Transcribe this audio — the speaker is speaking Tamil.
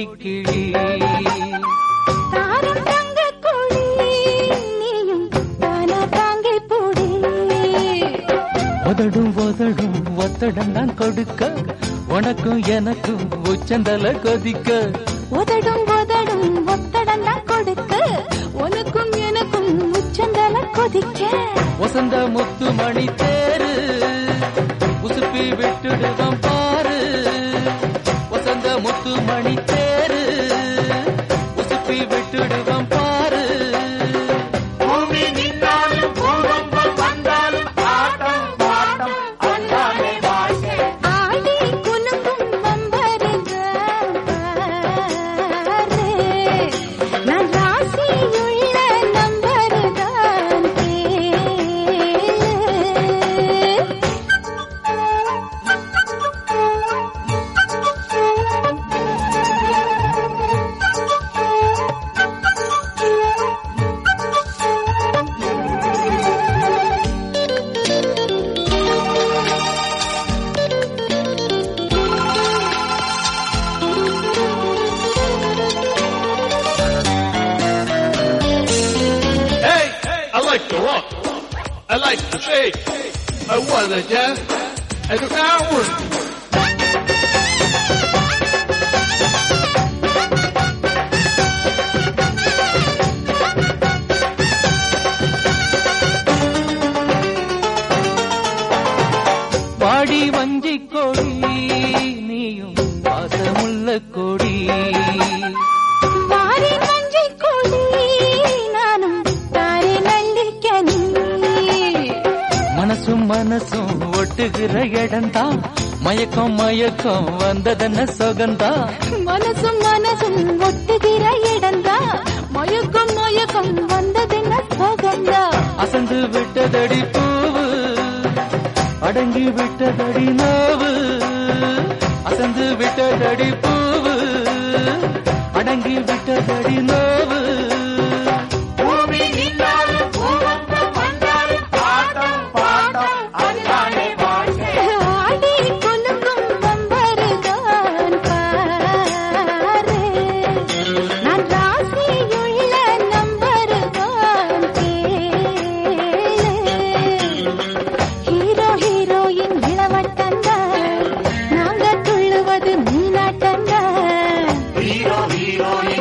கிளி தாரம் தங்க கொடி நீயும் தானா தாங்கி போடி உதடும் உதடும் ஒத்தடம் தான் கொடுக்க உனக்கும் எனக்கும் உச்சந்தல கொதிக்க உதடும் உதடும் ஒத்தடம் தான் கொடுக்க உனக்கும் எனக்கும் உச்சந்தல கொதிக்க வசந்த முத்து மணி தேரு உசுப்பி விட்டுடுவோம் பாரு வசந்த முத்து மணி தேரு உசுப்பி விட்டுடுவோம் பாரு பூமி நின்னாலும் பூகம்பம் வந்தாலும் ஆட்டம் பாட்டம் அந்தானே வாழ்க்கை ஆடி குலுங்கும் வம்பருங்க பாரு. நான் ராசியுள்ள நம்பருதான் கேளு. Hey, I like to rock. I like to shake. I want to jazz. I do not work. பாடி வஞ்சி கொடி நீயும் பாசமுள்ள கொடி வாரி மஞ்சை கொடி நானும் தாரி நள்ளிக்கனி மனசும் மனசும் ஒட்டுகிற இடம்தான் மயக்கம் மயக்கம் வந்ததென்ன சுகந்தா மனசும் மனசும் ஒட்டுகிற இடந்தா மயக்கம் மயக்கம் வந்ததென்ன சோகந்தா அசந்து விட்டதடி பூவு அடங்கி விட்டதடி நோவு அசந்து விட்டதடி பூவு அடங்கி விட்டதடி நோவு பூமி நின்னாலும் பூகம்பம் வந்தாலும் ஆட்டம் பாட்டம் அந்தானே வாழ்க்கை ஆடி குலுங்கும் வம்பருதான் பாரு நான் ராசியுள்ள நம்பருதான் கேளு ஹீரோ ஹீரோயின் இளவட்டந்தான் நாங்க துள்ளுவது நீலாட்டந்தான் ஹீரோ ஹீரோயின்